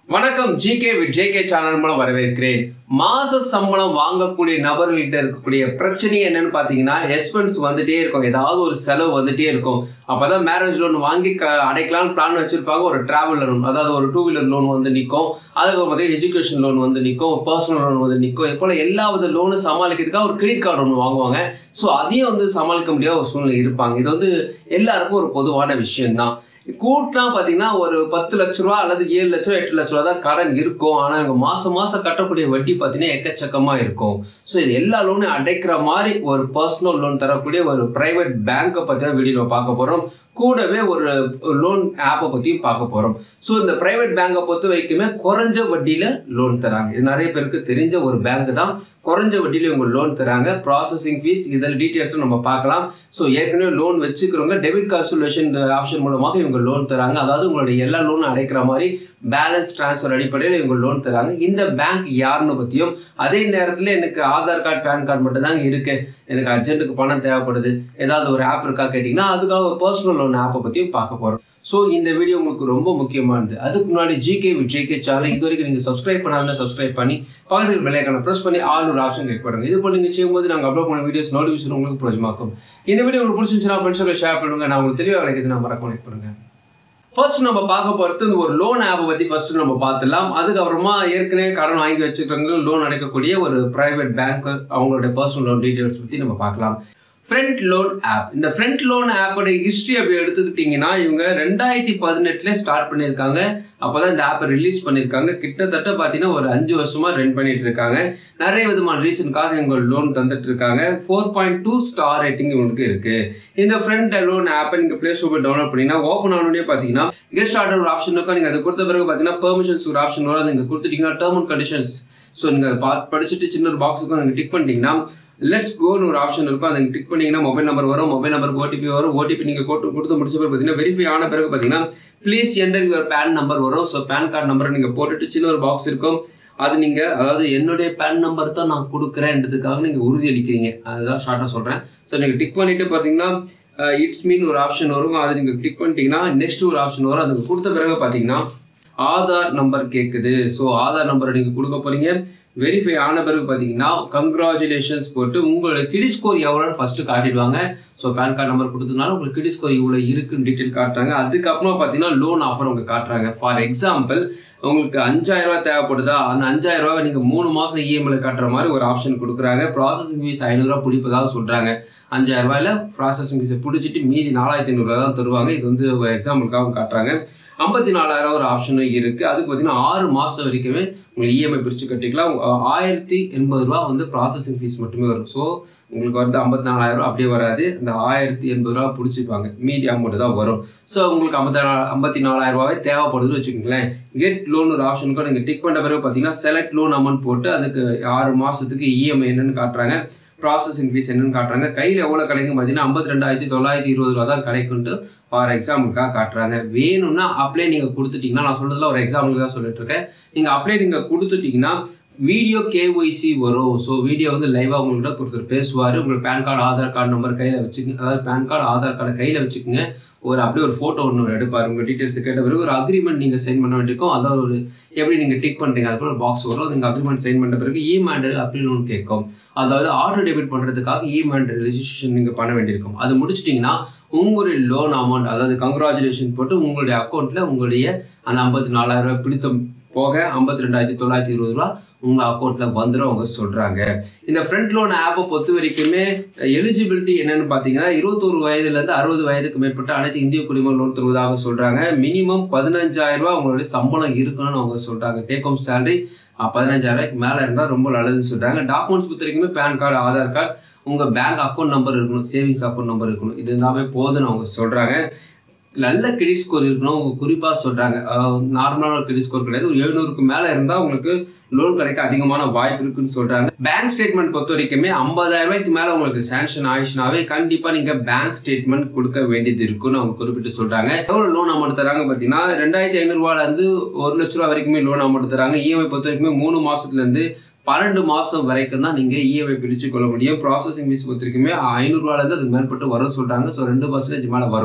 வணக்கம் GK with JK channel மூலம் வரவேற்கிறேன் மாச சம்பளம் வாங்கக்கூடிய நபர்கள்கிட்ட இருக்கக்கூடிய பிரச்சனை என்னன்னு பார்த்தீங்கன்னா எக்ஸ்பென்ஸ் வந்துட்டே இருக்கும் ஏதாவது ஒரு செலவு வந்துட்டே இருக்கும் அப்பதான் மேரேஜ் லோன் வாங்கி க அடைக்கலாம்னு பிளான் வச்சிருப்பாங்க ஒரு டிராவல் லோன் அதாவது ஒரு டூ வீலர் லோன் வந்து நிற்கும் அதுக்கு பார்த்தீங்கன்னா எஜுகேஷன் லோன் வந்து நிற்கும் பர்சனல் லோன் வந்து நிற்கும் இது போல எல்லா வித லோனும் சமாளிக்கிறதுக்காக ஒரு கிரெடிட் கார்டு ஒன்று வாங்குவாங்க ஸோ அதையும் வந்து சமாளிக்க முடியாத ஒரு சூழ்நிலை இருப்பாங்க இது வந்து எல்லாருக்கும் ஒரு பொதுவான விஷயம்தான் கூட்டினா பார்த்தீங்கன்னா ஒரு பத்து லட்ச ரூபா அல்லது ஏழு லட்ச ரூபா எட்டு லட்ச ரூபா தான் கடன் இருக்கும் ஆனால் இவங்க மாதம் மாதம் கட்டக்கூடிய வட்டி பார்த்தீங்கன்னா எக்கச்சக்கமாக இருக்கும் ஸோ இது எல்லா லோனையும் அடைக்கிற மாதிரி ஒரு பர்சனல் லோன் தரக்கூடிய ஒரு ப்ரைவேட் பேங்க்கை பற்றி தான் வீடியோ பார்க்க போகிறோம் கூடவே ஒரு லோன் ஆப்பை பற்றியும் பார்க்க போகிறோம் ஸோ இந்த ப்ரைவேட் பேங்கை பொறுத்த வரைக்குமே குறைஞ்ச வட்டியில் லோன் தராங்க இது நிறைய பேருக்கு தெரிஞ்ச ஒரு பேங்க் தான் குறைஞ்ச வட்டியில் இவங்க லோன் தராங்க ப்ராசஸிங் ஃபீஸ் இதில் டீட்டெயில்ஸும் நம்ம பார்க்கலாம் ஸோ ஏற்கனவே லோன் வச்சுக்கிறவங்க டெபிட் கால்குலேஷன் ஆப்ஷன் மூலமாக இவங்க லோன் தராங்க அதாவது உங்களுடைய எல்லா லோனும் அடைக்கிற மாதிரி பேலன்ஸ் டிரான்ஸ்ஃபர் அடிப்படையில் இவங்க லோன் தராங்க இந்த பேங்க் யாருன்னு பற்றியும் அதே நேரத்தில் எனக்கு ஆதார் கார்டு பேன் கார்டு மட்டும் தாங்க இருக்கு எனக்கு அர்ஜென்ட்டுக்கு பணம் தேவைப்படுது ஏதாவது ஒரு ஆப் இருக்கா கேட்டிங்கன்னா அதுக்காக ஒரு பர்சனல் லோன் ஆப்பை பற்றியும் பார்க்க போகிறோம் ஸோ இந்த வீடியோ உங்களுக்கு ரொம்ப முக்கியமானது அதுக்கு முன்னாடி ஜிகே வித் ஜேகே சேனல் இது வரைக்கும் நீங்கள் சப்ஸ்கிரைப் பண்ணாமல் சப்ஸ்கிரைப் பண்ணி பக்கத்தில் பெல்லைக்கான ப்ரெஸ் பண்ணி ஆல் ஒரு ஆப்ஷன் கிளிக் பண்ணுங்க இது போல் நீங்கள் செய்யும்போது நாங்கள் அப்லோட் பண்ண வீடியோஸ் நோட்டிஃபிகேஷன் உங்களுக்கு பிரயோஜனமாக்கும் இந்த வீடியோ உங்களுக்கு பிடிச்சிருந்துச்சுன்னா ஃப்ரெண்ட்ஸோட ஷேர் பண்ணுங்க நான் உங்களுக்கு தெளிவாக கிடைக்குது நான் மறக்க கனெக்ட் பண்ணுங்க ஃபர்ஸ்ட் நம்ம பார்க்க போகிறது இந்த ஒரு லோன் ஆப்பை பற்றி ஃபர்ஸ்ட் நம்ம பார்த்துலாம் அதுக்கப்புறமா ஏற்கனவே கடன் வாங்கி வச்சுக்கிறவங்க லோன் அடைக்கக்கூடிய ஒரு ப்ரைவேட் பேங்க் அவங்களுடைய பர்சனல் லோன் டீட்டெயில்ஸ் பற்றி நம்ம பார்க்கலாம் ஃப்ரண்ட் லோன் ஆப் இந்த ஃப்ரண்ட் லோன் ஆப்போட ஹிஸ்ட்ரி அப்படி எடுத்துக்கிட்டிங்கன்னா இவங்க ரெண்டாயிரத்தி பதினெட்டுல ஸ்டார்ட் பண்ணியிருக்காங்க அப்போதான் இந்த ஆப்பை ரிலீஸ் பண்ணியிருக்காங்க கிட்டத்தட்ட பார்த்தீங்கன்னா ஒரு அஞ்சு வருஷமா ரன் பண்ணிட்டு இருக்காங்க நிறைய விதமான ரீசனுக்காக இவங்க லோன் தந்துட்டு இருக்காங்க four point two star rating இவங்களுக்கு இருக்கு இந்த ஃப்ரண்ட் லோன் ஆப்பை நீங்கள் ப்ளே ஸ்டோர் டவுன்லோட் பண்ணிங்கன்னா ஓப்பன் ஆனோடனே பார்த்தீங்கன்னா கெஸ்ட் ஆர்டர் ஒரு ஆப்ஷன் இருக்கும் நீங்கள் அதை கொடுத்த பிறகு பார்த்தீங்கன்னா பெர்மிஷன்ஸ் ஒரு ஆப்ஷன் வரும் நீங்கள் கொடுத்துட்டீங்கன்னா டேர்ம் அண்ட் கண்டிஷன்ஸ் ஸோ நீங்கள் பார்த்து படிச்சுட்டு சின்ன ஒரு பாக்ஸுக்கும் நீங்கள் டிக் பண்ணிட்டீங்கன்னா லெட்ஸ் கோன்னு ஒரு ஆப்ஷன் இருக்கும் அதை கிளிக் பண்ணீங்கன்னா மொபைல் நம்பர் வரும் மொபைல் நம்பருக்கு ஓடிபி வரும் ஓடிபி நீங்கள் கொடுத்து கொடுத்து முடிச்ச பிறகு பார்த்தீங்கன்னா வெரிஃபை ஆன பிறகு பார்த்தீங்கன்னா please enter your PAN number வரும் ஸோ பேன் கார்டு நம்பரை நீங்கள் போட்டுட்டு சின்ன ஒரு பாக்ஸ் இருக்கும் அது நீங்கள் அதாவது என்னுடைய பேன் நம்பர் தான் நான் கொடுக்குறேன்றதுக்காக நீங்கள் உறுதி அளிக்கிறீங்க அதுதான் ஷார்ட்டாக சொல்கிறேன் ஸோ நீங்கள் டிக் பண்ணிட்டு பார்த்தீங்கன்னா இட்ஸ் மீன் ஒரு ஆப்ஷன் வரும் அதை நீங்கள் கிளிக் பண்ணிட்டீங்கன்னா நெக்ஸ்ட் ஒரு ஆப்ஷன் வரும் அதுக்கு கொடுத்த பிறகு பார்த்தீங்கன்னா ஆதார் நம்பர் கேட்குது ஸோ ஆதார் நம்பரை நீங்கள் கொடுக்க போகிறீங்க வெரிஃபை ஆன பிறகு பார்த்தீங்கன்னா கங்க்ராச்சுலேஷன்ஸ் போட்டு உங்களோட கிடி ஸ்கோர் எவ்வளோன்னு ஃபஸ்ட்டு காட்டிடுவாங்க ஸோ பேன் கார்டு நம்பர் கொடுத்ததுனால உங்களுக்கு கிடி ஸ்கோர் இவ்வளோ இருக்குன்னு டீட்டெயில் காட்டுறாங்க அதுக்கப்புறமா பார்த்தீங்கன்னா லோன் ஆஃபர் உங்களுக்கு காட்டுறாங்க ஃபார் எக்ஸாம்பிள் உங்களுக்கு அஞ்சாயிரம் ரூபாய் தேவைப்படுதா அந்த அஞ்சாயிரம் ரூபாய் நீங்கள் மூணு மாதம் இஎம்ஐல காட்டுற மாதிரி ஒரு ஆப்ஷன் கொடுக்குறாங்க ப்ராசஸிங் ஃபீஸ் ஐநூறுரூவா பிடிப்பதாக சொல்கிறாங்க அஞ்சாயிரம் ரூபாயில ப்ராசஸிங் ஃபீஸை பிடிச்சிட்டு மீதி நாலாயிரத்தி ஐநூறுரூவா தான் தருவாங்க இது வந்து ஒரு எக்ஸாம்பிளுக்காக காட்டுறாங்க ஐம்பத்தி நாலாயிரம் ஒரு ஆப்ஷனும் இருக்குது அதுக்கு பார்த்தீங்கன்னா ஆறு மாதம் வரைக்குமே உங்களுக்கு இஎம்ஐ பிரித்து கட்டிக்கலாம் ஆயிரத்தி எண்பது ரூபா வந்து ப்ராசஸிங் ஃபீஸ் மட்டுமே வரும் ஸோ உங்களுக்கு வந்து ஐம்பத்தி நாலாயிரம் ரூபா அப்படியே வராது இந்த ஆயிரத்தி எண்பது ரூபா பிடிச்சிப்பாங்க மீதி அமௌண்ட் தான் வரும் ஸோ உங்களுக்கு ஐம்பத்தி நா ஐம்பத்தி நாலாயிரம் ரூபாவே தேவைப்படுதுன்னு வச்சுக்கோங்களேன் கெட் லோன் ஒரு ஆப்ஷனுக்கும் நீங்கள் டிக் பண்ண பிறகு பார்த்தீங்கன்னா செலக்ட் லோன் அமௌண்ட் போட்டு அதுக்கு ஆறு மாதத்துக்கு இஎம்ஐ என்னன்னு காட்டுறாங்க ப்ராசஸிங் ஃபீஸ் என்னன்னு காட்டுறாங்க கையில் எவ்வளோ கிடைக்கும் பார்த்தீங்கன்னா ஐம்பத்தி ரெண்டாயிரத்தி தொள்ளாயிரத்தி இருபது ரூபா தான் கிடைக்கும்ட்டு ஃபார் எக்ஸாம்பிளுக்காக காட்டுறாங்க வேணும்னா அப்ளை நீங்கள் கொடுத்துட்டீங்கன்னா நான் சொல்கிறதுல ஒரு எக்ஸாம்பிளுக்கு தான் சொல்லிட்டு இருக்கேன் நீங்கள் அப்ளை நீங்கள் கொடுத்துட்டீங்கன்னா வீடியோ கேஒய்சி வரும் ஸோ வீடியோ வந்து லைவாக உங்கள்கிட்ட ஒருத்தர் பேசுவார் உங்களுக்கு PAN card Aadhaar card number கையில் வச்சுக்கோங்க அதாவது பேன் கார்டு ஆதார் கார்டை கையில் வச்சுக்கோங்க ஒரு அப்படியே ஒரு ஃபோட்டோ ஒன்று எடுப்பார் உங்கள் டீட்டெயில்ஸ் கேட்ட பிறகு ஒரு அக்ரிமெண்ட் நீங்கள் சைன் பண்ண வேண்டியிருக்கும் அதாவது ஒரு எப்படி நீங்கள் டிக் பண்ணுறீங்க அதுக்குள்ள ஒரு பாக்ஸ் வரும் நீங்கள் அக்ரிமெண்ட் சைன் பண்ண பிறகு இமேண்டு அப்படின்னு ஒன்று கேட்கும் அதாவது ஆட்டோ டெபிட் பண்ணுறதுக்காக இமேண்ட் ரெஜிஸ்ட்ரேஷன் நீங்கள் பண்ண வேண்டியிருக்கும் அது முடிச்சிட்டிங்கன்னா உங்களுடைய லோன் அமௌண்ட் அதாவது கங்க்ராச்சுலேஷன் போட்டு உங்களுடைய அக்கௌண்ட்டில் உங்களுடைய அந்த ஐம்பத்தி நாலாயிரம் ரூபாய் பிடித்தம் போக ஐம்பத்தி ரெண்டாயிரத்தி தொள்ளாயிரத்தி இருபது ரூபா உங்கள் அக்கௌண்ட்டில் வந்துடும் அவங்க சொல்கிறாங்க இந்த ஃப்ரண்ட் லோன் ஆப்பை பொறுத்த வரைக்குமே எலிஜிபிலிட்டி என்னன்னு பார்த்தீங்கன்னா இருபத்தோரு வயதுலேருந்து அறுபது வயதுக்கு மேற்பட்ட அனைத்து இந்திய குடிமக்கள் லோன் தருவதாக சொல்கிறாங்க மினிமம் பதினஞ்சாயிரம் ரூபா அவங்களுடைய சம்பளம் இருக்கணும்னு அவங்க சொல்கிறாங்க டேக் ஹோம் சேலரி பதினஞ்சாயிரம் ரூபாய்க்கு மேலே இருந்தால் ரொம்ப நல்லதுன்னு சொல்கிறாங்க டாக்குமெண்ட்ஸ் பொறுத்த வரைக்குமே பேன் கார்டு ஆதார் கார்டு உங்கள் பேங்க் அக்கௌண்ட் நம்பர் இருக்கணும் சேவிங்ஸ் அக்கௌண்ட் நம்பர் இருக்கணும் இது எல்லாமே போதுன்னு அவங்க சொல்கிறாங்க நல்ல கிரெடிட் ஸ்கோர் இருக்கணும் அவங்க குறிப்பாக சொல்கிறாங்க நார்மலான ஒரு கிரெடிட் ஸ்கோர் கிடையாது ஒரு எழுநூறுக்கு மேலே இருந்தால் உங்களுக்கு லோன் கிடைக்க அதிகமான வாய்ப்பு இருக்குன்னு சொல்கிறாங்க பேங்க் ஸ்டேட்மெண்ட் பொறுத்த வரைக்குமே ஐம்பதாயிரம் ரூபாய்க்கு மேலே உங்களுக்கு சேங்ஷன் ஆயிடுச்சுனாவே கண்டிப்பாக நீங்கள் பேங்க் ஸ்டேட்மெண்ட் கொடுக்க வேண்டியது இருக்குன்னு அவங்க குறிப்பிட்டு சொல்கிறாங்க எவ்வளோ லோன் அமௌண்ட் தராங்க பார்த்தீங்கன்னா ரெண்டாயிரத்தி ஐநூறுரூவாலேருந்து ஒரு லட்ச ரூபா வரைக்குமே லோன் அமௌண்ட் தராங்க இஎம்ஐ பொறுத்த வரைக்குமே மூணு மாதத்துலேருந்து பன்னெண்டு மாதம் வரைக்கும் தான் நீங்கள் இஎம்ஐ பிரித்து கொள்ள முடியும் ப்ராசஸிங் ஃபீஸ் பொறுத்த வரைக்குமே ஐநூறுரூவாலேருந்து அதுக்கு மேற்பட்டு வரும் சொல்கிறாங்க ஸோ ரெண்டு பர்சன்டேஜ் மேலே வரும்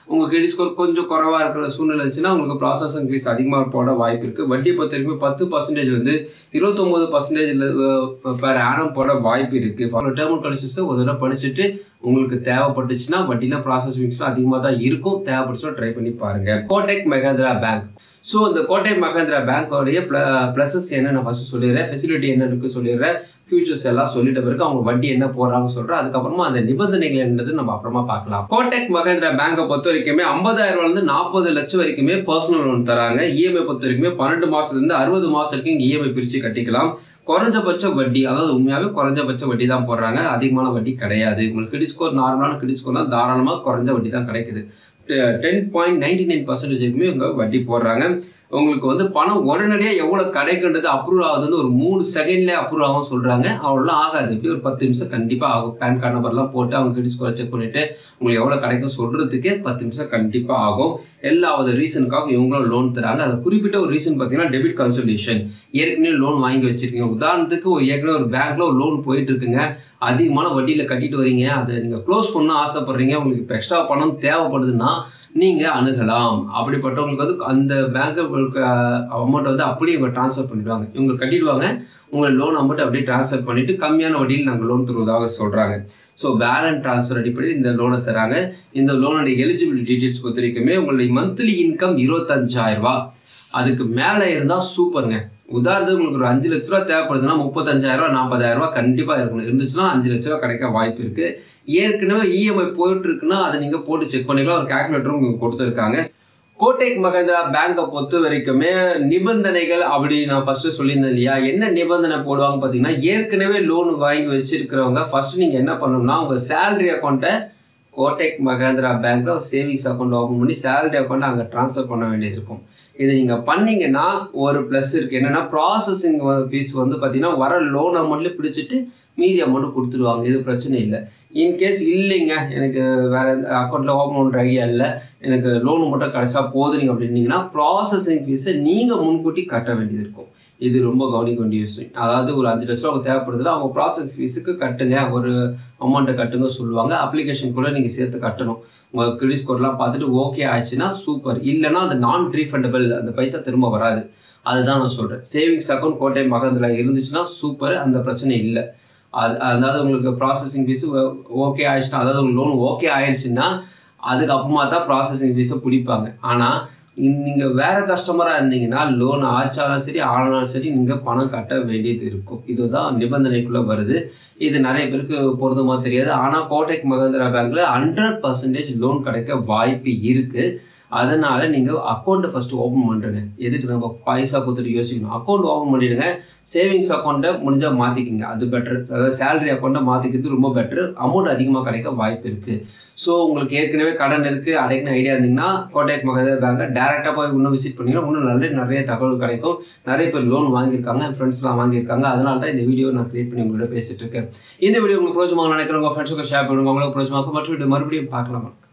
உங்கள் கிரெடிட் ஸ்கோர் கொஞ்சம் குறைவாக இருக்கிற சூழ்நிலை இருந்துச்சுன்னா உங்களுக்கு ப்ராசஸிங் ஃபீஸ் அதிகமாக போட வாய்ப்பு இருக்குது வட்டி பொறுத்த வரைக்கும் பத்து பர்சன்டேஜ்லேருந்து இருபத்தொம்போது பர்சன்டேஜில் பெர் ஆனம் போட வாய்ப்பு இருக்குது டேர்ம் கண்டிஷன்ஸை ஒரு தடவை படிச்சுட்டு உங்களுக்கு தேவைப்பட்டுச்சுன்னா வட்டிலாம் ப்ராசஸ் ஃபீஸ்லாம் அதிகமாக தான் இருக்கும் தேவைப்பட்டுச்சுன்னா ட்ரை பண்ணி பாருங்கள் கோடெக் மெகாந்திரா பேங்க் ஸோ இந்த கோட்டை மகேந்திரா பேங்கோடைய ப்ள ப்ளஸஸ் என்ன நான் ஃபஸ்ட்டு சொல்லிடுறேன் ஃபெசிலிட்டி என்ன இருக்குது சொல்லிடுறேன் ஃபியூச்சர்ஸ் எல்லாம் சொல்லிட்ட பிறகு அவங்க வட்டி என்ன போடுறாங்க சொல்கிறேன் அதுக்கப்புறமா அந்த நிபந்தனைகள் என்னது நம்ம அப்புறமா பார்க்கலாம் கோட்டெக் மகேந்திரா பேங்கை பொறுத்த வரைக்குமே ஐம்பதாயிரம் ரூபாயிலிருந்து நாற்பது லட்சம் வரைக்குமே பர்சனல் லோன் தராங்க இஎம்ஐ பொறுத்த வரைக்குமே பன்னெண்டு மாதத்துலேருந்து அறுபது மாதம் வரைக்கும் இஎம்ஐ பிரித்து கட்டிக்கலாம் குறைஞ்சபட்ச வட்டி அதாவது உண்மையாகவே குறைஞ்சபட்ச வட்டி தான் போடுறாங்க அதிகமான வட்டி கிடையாது உங்களுக்கு கிரெடிட் ஸ்கோர் நார்மலான கிரெடிட் ஸ்கோர்லாம் தாராளமாக குறைஞ்ச வட்டி தான் கிடைக்குது ten point ninety nine percentage வரைக்குமே இவங்க வட்டி போடுறாங்க உங்களுக்கு வந்து பணம் உடனடியாக எவ்வளோ கிடைக்கின்றது அப்ரூவ் ஆகுது வந்து ஒரு மூணு செகண்ட்லேயே அப்ரூவ் ஆகும் சொல்கிறாங்க அவ்வளோலாம் ஆகாது இப்படி ஒரு பத்து நிமிஷம் கண்டிப்பாக ஆகும் பேன் கார்டு நம்பர்லாம் போட்டு அவங்க கிரெடிட் ஸ்கோரை செக் பண்ணிவிட்டு உங்களுக்கு எவ்வளோ கிடைக்கும் சொல்கிறதுக்கே பத்து நிமிஷம் கண்டிப்பாக ஆகும் எல்லாவது ரீசனுக்காக இவங்களும் லோன் தராங்க அது குறிப்பிட்ட ஒரு ரீசன் பார்த்தீங்கன்னா டெபிட் கன்சல்டேஷன் ஏற்கனவே லோன் வாங்கி வச்சிருக்கீங்க உதாரணத்துக்கு ஒரு ஏற்கனவே ஒரு பேங்க்ல ஒரு லோன் போயிட்டு இருக்குங்க அதிகமான வட்டியில் கட்டிட்டு வரீங்க அதை நீங்கள் க்ளோஸ் பண்ண ஆசைப்படுறீங்க உங்களுக்கு இப்போ எக்ஸ்ட்ரா பணம் தேவைப்படுதுன்னா நீங்கள் அணுகலாம் அப்படிப்பட்டவங்களுக்கு வந்து அந்த பேங்க் அமௌண்ட்டை வந்து அப்படியே இவங்க ட்ரான்ஸ்ஃபர் பண்ணிடுவாங்க இவங்க கட்டிடுவாங்க உங்களை லோன் அமௌண்ட் அப்படியே ட்ரான்ஸ்ஃபர் பண்ணிவிட்டு கம்மியான வட்டியில் நாங்கள் லோன் தருவதாக சொல்கிறாங்க ஸோ பேலன்ஸ் ட்ரான்ஸ்ஃபர் அடிப்படையில் இந்த லோனை தராங்க இந்த லோனுடைய எலிஜிபிலிட்டி டீட்டெயில்ஸ் பொறுத்த வரைக்குமே உங்களுடைய மந்த்லி இன்கம் இருபத்தஞ்சாயிரம் ரூபா அதுக்கு மேலே இருந்தால் சூப்பருங்க உதாரணத்துக்கு உங்களுக்கு ஒரு அஞ்சு லட்ச ரூபா தேவைப்படுதுன்னா முப்பத்தஞ்சாயிரம் ரூபா நாற்பதாயிரம் ரூபா கண்டிப்பாக இருக்கணும் இருந்துச்சுன்னா அஞ்சு லட்ச ரூபா கிடைக்க வாய்ப்பு இருக்குது ஏற்கனவே இஎம்ஐ போயிட்டு இருக்குன்னா அதை நீங்கள் போட்டு செக் பண்ணிக்கலாம் ஒரு கேல்குலேட்டரும் உங்களுக்கு கொடுத்துருக்காங்க கோட்டேக் மகேந்திரா பேங்கை பொறுத்த வரைக்குமே நிபந்தனைகள் அப்படி நான் ஃபர்ஸ்ட் சொல்லியிருந்தேன் இல்லையா என்ன நிபந்தனை போடுவாங்க பார்த்தீங்கன்னா ஏற்கனவே லோன் வாங்கி வச்சிருக்கிறவங்க ஃபர்ஸ்ட் நீங்கள் என்ன பண்ணணும்னா உங்கள் சேலரி அக்கௌண்ட்டை கோட்டெக் மகேந்திரா பேங்க்ல ஒரு சேவிங்ஸ் அக்கௌண்ட் ஓப்பன் பண்ணி சேலரி அக்கௌண்ட் அங்கே ட்ரான்ஸ்ஃபர் பண்ண வேண்டியது இருக்கும் இதை நீங்கள் பண்ணீங்கன்னா ஒரு ப்ளஸ் இருக்குது என்னென்னா ப்ராசஸிங் ஃபீஸ் வந்து பார்த்தீங்கன்னா வர லோன் அமௌண்ட்லேயே பிடிச்சிட்டு மீதி அமௌண்ட் கொடுத்துருவாங்க இது பிரச்சனை இல்லை இன்கேஸ் இல்லைங்க எனக்கு வேறு அக்கௌண்ட்டில் ஓப்பன் பண்ணுற ஐடியா இல்லை எனக்கு லோன் மட்டும் கிடைச்சா போதுங்க அப்படின்னீங்கன்னா ப்ராசஸிங் ஃபீஸை நீங்கள் முன்கூட்டி கட்ட வேண்டியது இருக்கும் இது ரொம்ப கவனிக்க வேண்டிய விஷயம் அதாவது ஒரு அஞ்சு லட்ச ரூபா அவங்க தேவைப்படுதுல அவங்க ப்ராசஸ் ஃபீஸுக்கு கட்டுங்க ஒரு அமௌண்ட்டை கட்டுங்க சொல்லுவாங்க அப்ளிகேஷன் கூட நீங்கள் சேர்த்து கட்டணும் உங்கள் கிரெடிட் ஸ்கோர்லாம் பார்த்துட்டு ஓகே ஆச்சுன்னா சூப்பர் இல்லைன்னா அந்த நான் ரீஃபண்டபிள் அந்த பைசா திரும்ப வராது அதுதான் நான் சொல்கிறேன் சேவிங்ஸ் அக்கௌண்ட் கோட்டை மகந்தில் இருந்துச்சுன்னா சூப்பர் அந்த பிரச்சனை இல்லை அது அதாவது உங்களுக்கு ப்ராசஸிங் ஃபீஸு ஓகே ஆயிடுச்சுன்னா அதாவது உங்களுக்கு லோன் ஓகே ஆயிடுச்சுன்னா அதுக்கப்புறமா தான் ப்ராசஸிங் ஃபீஸை பிடிப்பாங்க ஆனால் நீங்கள் வேற கஸ்டமராக இருந்தீங்கன்னா லோன் ஆச்சாலும் சரி ஆனாலும் சரி நீங்கள் பணம் கட்ட வேண்டியது இருக்கும் இதுதான் நிபந்தனைக்குள்ளே வருது இது நிறைய பேருக்கு பொருத்தமாக தெரியாது ஆனால் கோட்டெக் மகேந்திரா பேங்க்கில் ஹண்ட்ரட் பர்சன்டேஜ் லோன் கிடைக்க வாய்ப்பு இருக்குது அதனால நீங்கள் அக்கௌண்ட்டை ஃபஸ்ட்டு ஓப்பன் பண்ணுறங்க எதுக்கு நம்ம பைசா கொடுத்துட்டு யோசிக்கணும் அக்கௌண்ட் ஓப்பன் பண்ணிவிடுங்க சேவிங்ஸ் அக்கௌண்ட்டை முடிஞ்சால் மாற்றிக்கிங்க அது பெட்ரு அதாவது சேலரி அக்கௌண்ட்டை மாற்றிக்கிறது ரொம்ப பெட்ரு அமௌண்ட் அதிகமாக கிடைக்க வாய்ப்பு இருக்குது ஸோ உங்களுக்கு ஏற்கனவே கடன் இருக்குது அடைக்கணும் ஐடியா இருந்தீங்கன்னா கோட்டேக் மகேந்திரா பேங்கை டேரெக்டாக போய் இன்னும் விசிட் பண்ணிங்கன்னா இன்னும் நல்ல நிறைய தகவல் கிடைக்கும் நிறைய பேர் லோன் வாங்கியிருக்காங்க என் ஃப்ரெண்ட்ஸ்லாம் வாங்கியிருக்காங்க அதனால தான் இந்த வீடியோ நான் கிரியேட் பண்ணி உங்கள்கிட்ட பேசிட்டு இருக்கேன் இந்த வீடியோ உங்களுக்கு பிரோஜமாக நினைக்கிறவங்க ஃப்ரெண்ட்ஸுக்கு ஷேர் பண்ணுங்க உங்களுக்கு பிரோஜமாக மற்றும் மறுபடியும் பார்க்கலாம்